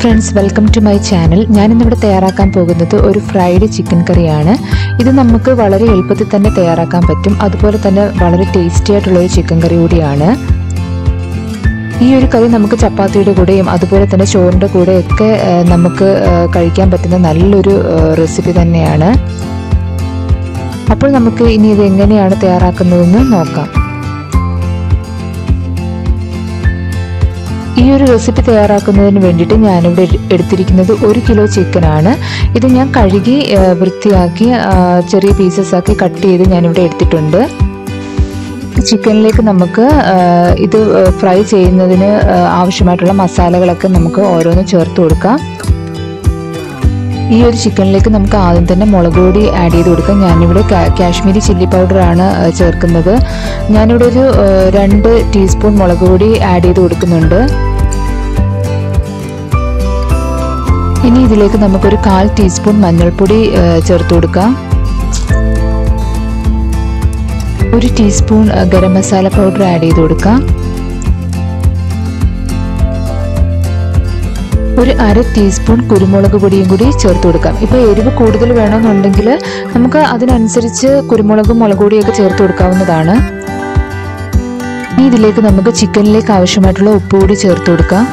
friends welcome to my channel ഞാനിന്നിവിടെ തയ്യാറാക്കാൻ പോകുന്നത് ഒരു ഫ്രൈഡ് ചിക്കൻ കറിയാണ് ഇത് നമുക്ക് വളരെ എളുപ്പത്തിൽ തന്നെ തയ്യാറാക്കാൻ പറ്റും അതുപോലെ തന്നെ വളരെ ടേസ്റ്റി ആയിട്ടുള്ള ഒരു ചിക്കൻ കറി കൂടിയാണ് ഈ ഒരു കറി നമുക്ക് ചപ്പാത്തിയുടെ കൂടെയും അതുപോലെ തന്നെ ചോറിൻ്റെ കൂടെയൊക്കെ ആ, നമുക്ക് ആ, കഴിക്കാൻ പറ്റുന്ന നല്ലൊരു റെസിപ്പി തന്നെയാണ് അപ്പോൾ നമുക്ക് ഇനി ഇത് എങ്ങനെയാണ് തയ്യാറാക്കുന്നതെന്ന് നോക്കാം ഈ ഒരു റെസിപ്പി തയ്യാറാക്കുന്നതിന് വേണ്ടിയിട്ട് ഞാനിവിടെ എട്- എടുത്തിരിക്കുന്നത് ഒരു കിലോ ചിക്കനാണ് ഇത് ഞാൻ കഴുകി ആ, വൃത്തിയാക്കി ആ, ചെറിയ പീസസ് ആക്കി കട്ട് ചെയ്ത് ഞാനിവിടെ എടുത്തിട്ടുണ്ട് ചിക്കനിലേക്ക് നമുക്ക് ആ, ഇത് ഫ്രൈ ചെയ്യുന്നതിന് ആ, ആവശ്യമായിട്ടുള്ള മസാലകളൊക്കെ നമുക്ക് ഓരോന്ന് ചേർത്ത് കൊടുക്കാം ഈ ഒരു ചിക്കനിലേക്ക് നമുക്ക് ആദ്യം തന്നെ മുളക് പൊടി ആഡ് ചെയ്ത് കൊടുക്കാം ഞാനിവിടെ കാ- കാശ്മീരി ചില്ലി പൗഡറാണ് ആ, ചേർക്കുന്നത് ഞാനിവിടെ ഒരു ആ, രണ്ട് ടീസ്പൂൺ മുളക് പൊടി ആഡ് ചെയ്ത് കൊടുക്കുന്നുണ്ട് ഇനി ഇതിലേക്ക് നമുക്കൊരു കാൽ ടീസ്പൂൺ മഞ്ഞൾപ്പൊടി ആ, ചേർത്ത് കൊടുക്കാം ഒരു ടീസ്പൂൺ ആ, ഗരം മസാല പൗഡർ ആഡ് ചെയ്ത് കൊടുക്കാം ഒരു അര ടീസ്പൂൺ കുരുമുളക് പൊടിയും കൂടി ചേർത്ത് കൊടുക്കാം ഇപ്പോൾ എരിവ് കൂടുതൽ വേണമെന്നുണ്ടെങ്കിൽ നമുക്ക് അതിനനുസരിച്ച് കുരുമുളകും മുളക് പൊടിയൊക്കെ ചേർത്ത് കൊടുക്കാവുന്നതാണ് ഇനി ഇതിലേക്ക് നമുക്ക് ചിക്കനിലേക്ക് ആവശ്യമായിട്ടുള്ള ഉപ്പ് കൂടി ചേർത്ത് കൊടുക്കാം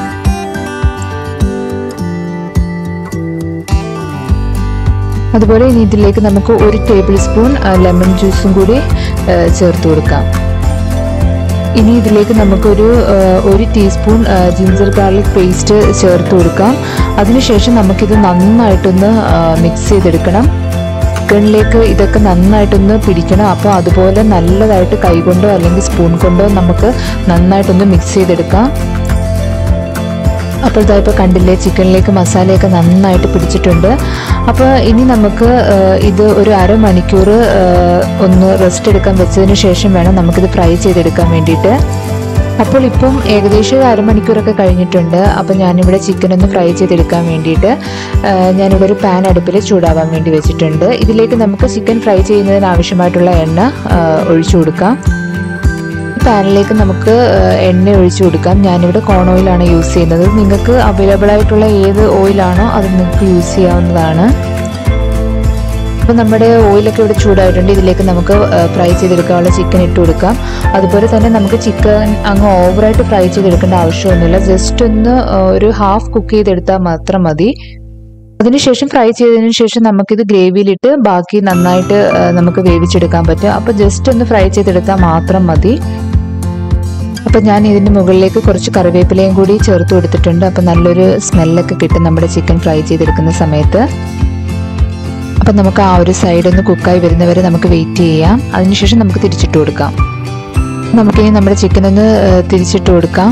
അതുപോലെ ഇനി ഇതിലേക്ക് നമുക്ക് ഒരു ടേബിൾ സ്പൂൺ ലെമൺ ജ്യൂസും കൂടി ആ, ചേർത്ത് കൊടുക്കാം ഇനി ഇതിലേക്ക് നമുക്കൊരു ആ, ഒരു ടീസ്പൂൺ ആ, ജിഞ്ചർ ഗാർലിക് പേസ്റ്റ് ചേർത്ത് കൊടുക്കാം അതിനുശേഷം നമുക്കിത് നന്നായിട്ടൊന്ന് ആ, മിക്സ് ചെയ്തെടുക്കണം ചിക്കനിലേക്ക് ഇതൊക്കെ നന്നായിട്ടൊന്ന് പിടിക്കണം അപ്പോൾ അതുപോലെ നല്ലതായിട്ട് കൈകൊണ്ടോ അല്ലെങ്കിൽ സ്പൂൺ കൊണ്ടോ നമുക്ക് നന്നായിട്ടൊന്ന് മിക്സ് ചെയ്തെടുക്കാം അപ്പോൾ ഇതാ ഇപ്പോൾ കണ്ടില്ലേ ചിക്കനിലേക്ക് മസാലയൊക്കെ നന്നായിട്ട് പിടിച്ചിട്ടുണ്ട് അപ്പോൾ ഇനി നമുക്ക് ആ, ഇത് ഒരു അരമണിക്കൂർ ആ, ഒന്ന് റെസ്റ്റ് എടുക്കാൻ വെച്ചതിന് ശേഷം വേണം നമുക്കിത് ഫ്രൈ ചെയ്തെടുക്കാൻ വേണ്ടിയിട്ട് അപ്പോൾ ഇപ്പം ഏകദേശം ഒരു അരമണിക്കൂറൊക്കെ കഴിഞ്ഞിട്ടുണ്ട് അപ്പോൾ ഞാനിവിടെ ചിക്കൻ ഒന്ന് ഫ്രൈ ചെയ്തെടുക്കാൻ വേണ്ടിയിട്ട് ആ, ഞാനിവിടെ ഒരു പാൻ അടുപ്പിൽ ചൂടാവാൻ വേണ്ടി വെച്ചിട്ടുണ്ട് ഇതിലേക്ക് നമുക്ക് ചിക്കൻ ഫ്രൈ ചെയ്യുന്നതിന് ആവശ്യമായിട്ടുള്ള എണ്ണ ആ, ഒഴിച്ചു കൊടുക്കാം പാനിലേക്ക് നമുക്ക് ആ, എണ്ണ ഒഴിച്ചു കൊടുക്കാം ഞാനിവിടെ കോൺ ഓയിലാണ് യൂസ് ചെയ്യുന്നത് നിങ്ങൾക്ക് അവൈലബിൾ ആയിട്ടുള്ള ഏത് ഓയിലാണോ അത് നിങ്ങൾക്ക് യൂസ് ചെയ്യാവുന്നതാണ് അപ്പോൾ നമ്മുടെ ഓയിലൊക്കെ ഇവിടെ ചൂടായിട്ടുണ്ട് ഇതിലേക്ക് നമുക്ക് ഫ്രൈ ചെയ്തെടുക്കാനുള്ള ചിക്കൻ ഇട്ട് കൊടുക്കാം അതുപോലെ തന്നെ നമുക്ക് ചിക്കൻ അങ്ങ് ഓവറായിട്ട് ഫ്രൈ ചെയ്തെടുക്കേണ്ട ആവശ്യമൊന്നുമില്ല ജസ്റ്റ് ഒന്ന് ആ, ഒരു ഹാഫ് കുക്ക് ചെയ്തെടുത്താൽ മാത്രം മതി അതിനുശേഷം ഫ്രൈ ചെയ്തതിനു ശേഷം നമുക്കിത് ഗ്രേവിയിലിട്ട് ബാക്കി നന്നായിട്ട് ആ, നമുക്ക് വേവിച്ചെടുക്കാൻ പറ്റും അപ്പോൾ ജസ്റ്റ് ഒന്ന് ഫ്രൈ ചെയ്തെടുത്താൽ മാത്രം മതി അപ്പം ഞാൻ ഇതിൻ്റെ മുകളിലേക്ക് കുറച്ച് കറിവേപ്പിലയും കൂടി ചേർത്ത് കൊടുത്തിട്ടുണ്ട് അപ്പം നല്ലൊരു സ്മെല്ലൊക്കെ കിട്ടും നമ്മുടെ ചിക്കൻ ഫ്രൈ ചെയ്തെടുക്കുന്ന സമയത്ത് അപ്പം നമുക്ക് ആ ഒരു സൈഡ് ഒന്ന് കുക്കായി വരുന്നവരെ നമുക്ക് വെയിറ്റ് ചെയ്യാം അതിനുശേഷം നമുക്ക് തിരിച്ചിട്ട് കൊടുക്കാം നമുക്കിനി നമ്മുടെ ചിക്കൻ ഒന്ന് ഏഹ്, തിരിച്ചിട്ട് കൊടുക്കാം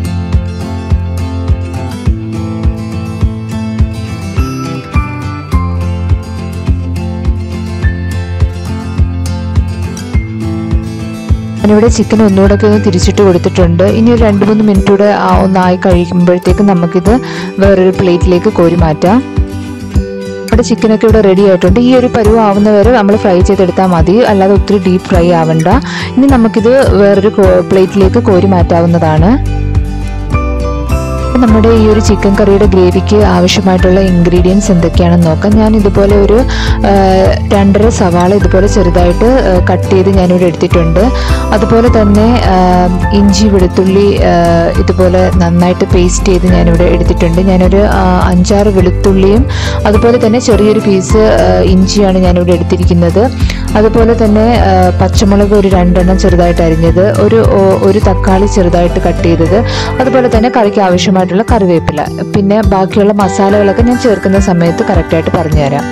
ഞാനിവിടെ ചിക്കൻ ഒന്നുകൂടെ ഒക്കെ ഒന്ന് തിരിച്ചിട്ട് കൊടുത്തിട്ടുണ്ട് ഇനി ഒരു രണ്ട് മൂന്ന് മിനിറ്റ് കൂടെ ആ ഒന്നായി കഴിയുമ്പോഴത്തേക്ക് നമുക്കിത് വേറൊരു പ്ലേറ്റിലേക്ക് കോരി മാറ്റാം നമ്മുടെ ചിക്കനൊക്കെ ഇവിടെ റെഡി ആയിട്ടുണ്ട് ഈ ഒരു പരുവം ആവുന്നവരെ നമ്മൾ ഫ്രൈ ചെയ്തെടുത്താൽ മതി അല്ലാതെ ഒത്തിരി ഡീപ്പ് ഫ്രൈ ആവണ്ട ഇനി നമുക്കിത് വേറൊരു കോ- പ്ലേറ്റിലേക്ക് കോരി മാറ്റാവുന്നതാണ് അപ്പോൾ നമ്മുടെ ഈ ഒരു ചിക്കൻ കറിയുടെ ഗ്രേവിക്ക് ആവശ്യമായിട്ടുള്ള ഇൻഗ്രീഡിയൻസ് എന്തൊക്കെയാണെന്ന് നോക്കാം ഞാൻ ഇതുപോലെ ഒരു ആ, രണ്ടര സവാള ഇതുപോലെ ചെറുതായിട്ട് കട്ട് ചെയ്ത് ഞാനിവിടെ എടുത്തിട്ടുണ്ട് അതുപോലെ തന്നെ ആ, ഇഞ്ചി വെളുത്തുള്ളി ആ, ഇതുപോലെ നന്നായിട്ട് പേസ്റ്റ് ചെയ്ത് ഞാനിവിടെ എടുത്തിട്ടുണ്ട് ഞാനൊരു ആ, അഞ്ചാറ് വെളുത്തുള്ളിയും അതുപോലെ തന്നെ ചെറിയൊരു പീസ് ആ, ഇഞ്ചിയാണ് ഞാനിവിടെ എടുത്തിരിക്കുന്നത് അതുപോലെ തന്നെ ആ, പച്ചമുളക് ഒരു രണ്ടെണ്ണം ചെറുതായിട്ട് അരിഞ്ഞത് ഒരു ഓ- ഒരു തക്കാളി ചെറുതായിട്ട് കട്ട് ചെയ്തത് അതുപോലെ തന്നെ കറിക്ക് ആവശ്യമായിട്ടുള്ള കറിവേപ്പില പിന്നെ ബാക്കിയുള്ള മസാലകളൊക്കെ ഞാൻ ചേർക്കുന്ന സമയത്ത് കറക്റ്റായിട്ട് പറഞ്ഞുതരാം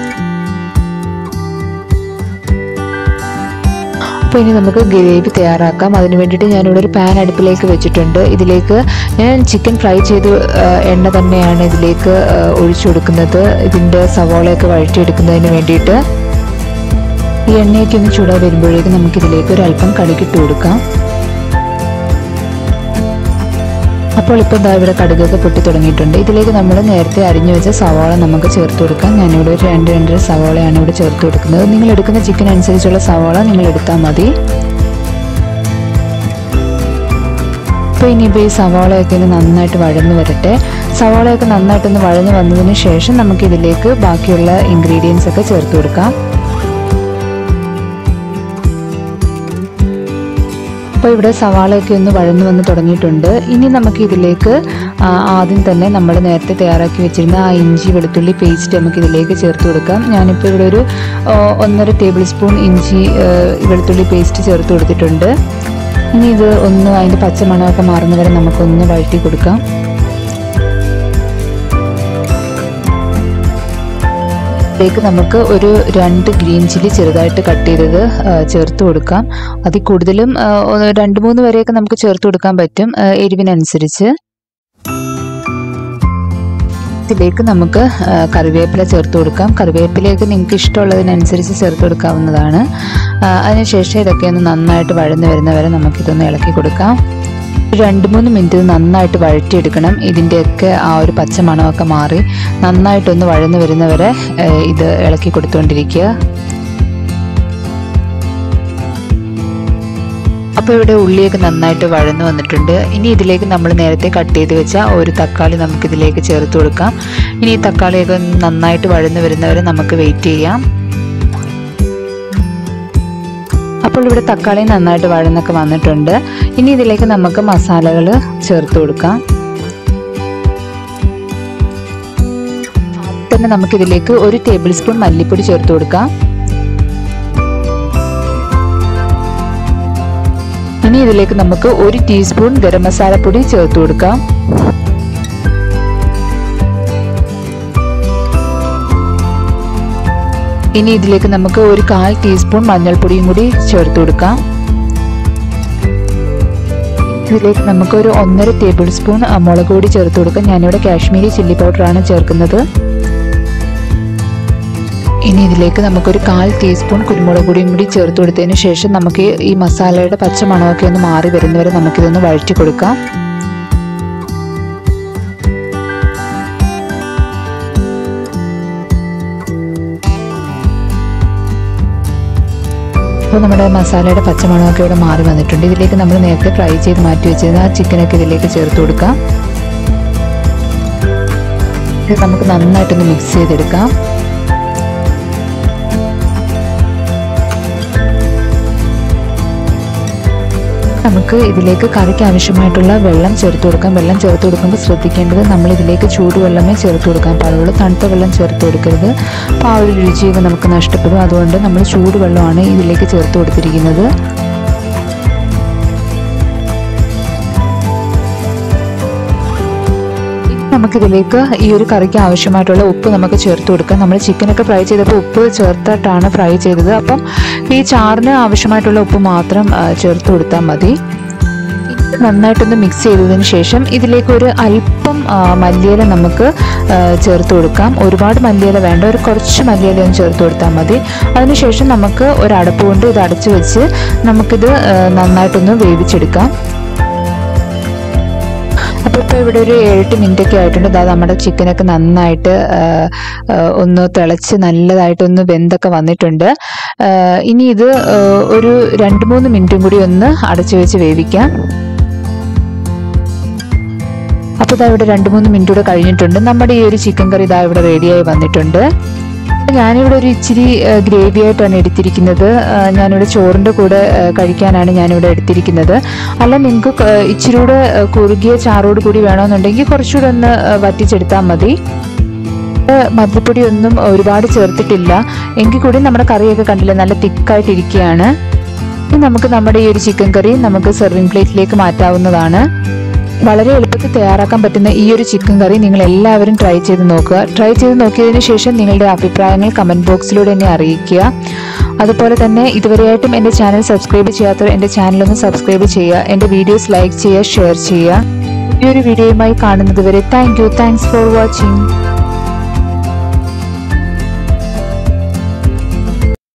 അപ്പോൾ ഇനി നമുക്ക് ഗ്രേവി തയ്യാറാക്കാം അതിന് വേണ്ടിയിട്ട് ഞാനിവിടെ ഒരു പാൻ അടുപ്പിലേക്ക് വെച്ചിട്ടുണ്ട് ഇതിലേക്ക് ഞാൻ ചിക്കൻ ഫ്രൈ ചെയ്ത് ആ, എണ്ണ തന്നെയാണ് ഇതിലേക്ക് ആ, ഒഴിച്ചു കൊടുക്കുന്നത് ഇതിൻ്റെ സവോളയൊക്കെ വഴറ്റിയെടുക്കുന്നതിന് വേണ്ടിയിട്ട് ഈ എണ്ണയൊക്കെ ഒന്ന് ചൂടായി വരുമ്പോഴേക്കും നമുക്കിതിലേക്ക് ഒരു അല്പം കടുകിട്ട് കൊടുക്കാം അപ്പോൾ ഇപ്പോൾ ഇതാ ഇവിടെ കടുകൊക്കെ പൊട്ടി തുടങ്ങിയിട്ടുണ്ട് ഇതിലേക്ക് നമ്മൾ നേരത്തെ അരിഞ്ഞു വെച്ച സവാള നമുക്ക് ചേർത്ത് കൊടുക്കാം ഞാനിവിടെ ഒരു രണ്ട് രണ്ടര സവാളയാണ് ഇവിടെ ചേർത്ത് കൊടുക്കുന്നത് നിങ്ങൾ എടുക്കുന്ന ചിക്കൻ അനുസരിച്ചുള്ള സവാള നിങ്ങൾ എടുത്താൽ മതി അപ്പോൾ ഇനിയിപ്പോൾ ഈ സവാളയൊക്കെ ഒന്ന് നന്നായിട്ട് വഴന്ന് വരട്ടെ സവാളയൊക്കെ നന്നായിട്ടൊന്ന് വഴന്ന് വന്നതിന് ശേഷം നമുക്കിതിലേക്ക് ബാക്കിയുള്ള ഇൻഗ്രീഡിയൻസ് ഒക്കെ ചേർത്ത് കൊടുക്കാം അപ്പോൾ ഇവിടെ സവാളയൊക്കെ ഒന്ന് വഴന്നു വന്ന് തുടങ്ങിയിട്ടുണ്ട് ഇനി നമുക്ക് ഇതിലേക്ക് ആ, ആദ്യം തന്നെ നമ്മൾ നേരത്തെ തയ്യാറാക്കി വെച്ചിരുന്ന ആ ഇഞ്ചി വെളുത്തുള്ളി പേസ്റ്റ് നമുക്ക് ഇതിലേക്ക് ചേർത്ത് കൊടുക്കാം ഞാനിപ്പോൾ ഇവിടെ ഒരു ആ, ഒന്നര ടേബിൾ സ്പൂൺ ഇഞ്ചി ആ, വെളുത്തുള്ളി പേസ്റ്റ് ചേർത്ത് കൊടുത്തിട്ടുണ്ട് ഇനി ഇത് ഒന്ന് അതിൻ്റെ പച്ചമണമൊക്കെ മാറുന്നവരെ നമുക്കൊന്ന് വഴറ്റി കൊടുക്കാം ഇതിലേക്ക് നമുക്ക് ഒരു രണ്ട് ഗ്രീൻ ചില്ലി ചെറുതായിട്ട് കട്ട് ചെയ്തത് ആ, ചേർത്ത് കൊടുക്കാം അതിൽ കൂടുതലും ആ, ഒന്ന് രണ്ട് മൂന്ന് വരെയൊക്കെ നമുക്ക് ചേർത്ത് കൊടുക്കാൻ പറ്റും ആ, എരിവിനനുസരിച്ച് ഇതിലേക്ക് നമുക്ക് ആ, കറിവേപ്പില ചേർത്ത് കൊടുക്കാം കറിവേപ്പിലയൊക്കെ നിങ്ങൾക്ക് ഇഷ്ടമുള്ളതിനനുസരിച്ച് ചേർത്ത് കൊടുക്കാവുന്നതാണ് ആ, അതിനുശേഷം ഇതൊക്കെ ഒന്ന് നന്നായിട്ട് വഴന്ന് വരുന്നവരെ നമുക്കിതൊന്ന് ഇളക്കി കൊടുക്കാം രണ്ട് മൂന്ന് മിനിറ്റ് ഇത് നന്നായിട്ട് വഴറ്റിയെടുക്കണം ഇതിൻ്റെയൊക്കെ ആ ഒരു പച്ച മണമൊക്കെ മാറി നന്നായിട്ടൊന്ന് വഴന്ന് വരുന്നവരെ ഏ, ഇത് ഇളക്കി കൊടുത്തുകൊണ്ടിരിക്കുക അപ്പോൾ ഇവിടെ ഉള്ളിയൊക്കെ നന്നായിട്ട് വഴന്നു വന്നിട്ടുണ്ട് ഇനി ഇതിലേക്ക് നമ്മൾ നേരത്തെ കട്ട് ചെയ്ത് വെച്ച ഒരു തക്കാളി നമുക്ക് ഇതിലേക്ക് ചേർത്ത് കൊടുക്കാം ഇനി ഈ തക്കാളിയൊക്കെ ഒന്ന് നന്നായിട്ട് വഴന്നു വരുന്നവരെ നമുക്ക് വെയിറ്റ് ചെയ്യാം അപ്പോൾ ഇവിടെ തക്കാളി നന്നായിട്ട് വഴന്നൊക്കെ വന്നിട്ടുണ്ട് ഇനി ഇതിലേക്ക് നമുക്ക് മസാലകൾ ചേർത്ത് കൊടുക്കാം ആദ്യം തന്നെ നമുക്കിതിലേക്ക് ഒരു ടേബിൾ സ്പൂൺ മല്ലിപ്പൊടി ചേർത്ത് കൊടുക്കാം ഇനി ഇതിലേക്ക് നമുക്ക് ഒരു ടീസ്പൂൺ ഗരം മസാലപ്പൊടി ചേർത്ത് കൊടുക്കാം ഇനി ഇതിലേക്ക് നമുക്ക് ഒരു കാൽ ടീസ്പൂൺ മഞ്ഞൾപ്പൊടിയും കൂടി ചേർത്ത് കൊടുക്കാം ഇതിലേക്ക് നമുക്ക് ഒരു ഒന്നര ടേബിൾ സ്പൂൺ ആ, മുളക് പൊടി ചേർത്ത് കൊടുക്കാം ഞാനിവിടെ കാശ്മീരി ചില്ലി പൗഡറാണ് ചേർക്കുന്നത് ഇനി ഇതിലേക്ക് നമുക്കൊരു കാൽ ടീസ്പൂൺ കുരുമുളക് പൊടിയും കൂടി ചേർത്ത് കൊടുത്തതിന് ശേഷം നമുക്ക് ഈ മസാലയുടെ പച്ച മണമൊക്കെ ഒന്ന് മാറി വരുന്നവരെ നമുക്കിതൊന്ന് വഴറ്റി കൊടുക്കാം അപ്പോൾ നമ്മുടെ മസാലയുടെ പച്ചമണമൊക്കെ ഇവിടെ മാറി വന്നിട്ടുണ്ട് ഇതിലേക്ക് നമ്മൾ നേരത്തെ ഫ്രൈ ചെയ്ത് മാറ്റി വെച്ചിരുന്ന ആ ചിക്കനൊക്കെ ഇതിലേക്ക് ചേർത്ത് കൊടുക്കാം ഇത് നമുക്ക് നന്നായിട്ടൊന്ന് മിക്സ് ചെയ്തെടുക്കാം നമുക്ക് ഇതിലേക്ക് കറിക്ക് ആവശ്യമായിട്ടുള്ള വെള്ളം ചേർത്ത് കൊടുക്കാം വെള്ളം ചേർത്ത് കൊടുക്കുമ്പോൾ ശ്രദ്ധിക്കേണ്ടത് നമ്മൾ ഇതിലേക്ക് ചൂടുവെള്ളമേ ചേർത്ത് കൊടുക്കാൻ പാടുള്ളൂ തണുത്ത വെള്ളം ചേർത്ത് കൊടുക്കരുത് അപ്പോൾ ആ ഒരു രുചിയൊക്കെ നമുക്ക് നഷ്ടപ്പെടും അതുകൊണ്ട് നമ്മൾ ചൂടുവെള്ളമാണ് ഇതിലേക്ക് ചേർത്ത് കൊടുത്തിരിക്കുന്നത് ഇനി നമുക്കിതിലേക്ക് ഈ ഒരു കറിക്ക് ആവശ്യമായിട്ടുള്ള ഉപ്പ് നമുക്ക് ചേർത്ത് കൊടുക്കാം നമ്മൾ ചിക്കനൊക്കെ ഫ്രൈ ചെയ്തപ്പോൾ ഉപ്പ് ചേർത്തിട്ടാണ് ഫ്രൈ ചെയ്തത് അപ്പം ഈ ചാറിന് ആവശ്യമായിട്ടുള്ള ഉപ്പ് മാത്രം ആ, ചേർത്ത് കൊടുത്താൽ മതി ഇത് നന്നായിട്ടൊന്ന് മിക്സ് ചെയ്തതിന് ശേഷം ഇതിലേക്ക് ഒരു അല്പം ആ, മല്ലിയില നമുക്ക് ആ, ചേർത്ത് കൊടുക്കാം ഒരുപാട് മല്ലിയില വേണ്ട ഒരു കുറച്ച് മല്ലിയില ഒന്ന് ചേർത്ത് കൊടുത്താൽ മതി അതിനുശേഷം നമുക്ക് ഒരു അടപ്പ് കൊണ്ട് ഇത് അടച്ചു വെച്ച് നമുക്കിത് ആ, നന്നായിട്ടൊന്ന് വേവിച്ചെടുക്കാം അപ്പോൾ ഇപ്പോൾ ഇവിടെ ഒരു ഏഴെട്ട് മിനിറ്റ് ഒക്കെ ആയിട്ടുണ്ട് അതായത് നമ്മുടെ ചിക്കനൊക്കെ നന്നായിട്ട് ആ, ആ, ഒന്ന് തിളച്ച് നല്ലതായിട്ടൊന്ന് വെന്തൊക്കെ വന്നിട്ടുണ്ട് ആ, ഇനി ഇത് ആ, ഒരു രണ്ട് മൂന്ന് മിനിറ്റും കൂടി ഒന്ന് അടച്ചു വെച്ച് വേവിക്കാം അപ്പോൾ ഇതാ ഇവിടെ രണ്ട് മൂന്ന് മിനിറ്റ് കൂടെ കഴിഞ്ഞിട്ടുണ്ട് നമ്മുടെ ഈ ഒരു ചിക്കൻ കറി ഇതാ ഇവിടെ റെഡിയായി വന്നിട്ടുണ്ട് ഞാനിവിടെ ഒരു ഇച്ചിരി ഗ്രേവി ആയിട്ടാണ് എടുത്തിരിക്കുന്നത് ആ, ഞാനിവിടെ ചോറിൻ്റെ കൂടെ ആ, കഴിക്കാനാണ് ഞാനിവിടെ എടുത്തിരിക്കുന്നത് അല്ല നിങ്ങൾക്ക് ക- ഇച്ചിരി കൂടെ ആ, കുറുകിയ ചാറോട് കൂടി വേണമെന്നുണ്ടെങ്കിൽ കുറച്ചുകൂടെ ഒന്ന് ആ, വറ്റിച്ചെടുത്താൽ മതി ആ, മല്ലിപ്പൊടി ഒന്നും ഒരുപാട് ചേർത്തിട്ടില്ല എങ്കിൽ കൂടി നമ്മുടെ കറിയൊക്കെ കണ്ടില്ല നല്ല തിക്കായിട്ടിരിക്കുകയാണ് ഇനി നമുക്ക് നമ്മുടെ ഈ ഒരു ചിക്കൻ കറി നമുക്ക് സെർവിങ് പ്ലേറ്റിലേക്ക് മാറ്റാവുന്നതാണ് വളരെ എളുപ്പത്തിൽ തയ്യാറാക്കാൻ പറ്റുന്ന ഈ ഒരു ചിക്കൻ കറി നിങ്ങൾ എല്ലാവരും ട്രൈ ചെയ്ത് നോക്കുക ട്രൈ ചെയ്ത് നോക്കിയതിന് ശേഷം നിങ്ങളുടെ അഭിപ്രായങ്ങൾ കമൻറ്റ് ബോക്സിലൂടെ എന്നെ അറിയിക്കുക അതുപോലെ തന്നെ ഇതുവരെയായിട്ടും എൻ്റെ ചാനൽ സബ്സ്ക്രൈബ് ചെയ്യാത്തവർ എൻ്റെ ചാനൽ ഒന്ന് സബ്സ്ക്രൈബ് ചെയ്യുക എൻ്റെ വീഡിയോസ് ലൈക്ക് ചെയ്യുക ഷെയർ ചെയ്യുക ഈ ഒരു വീഡിയോയുമായി കാണുന്നത് വരെ thank you thanks for watching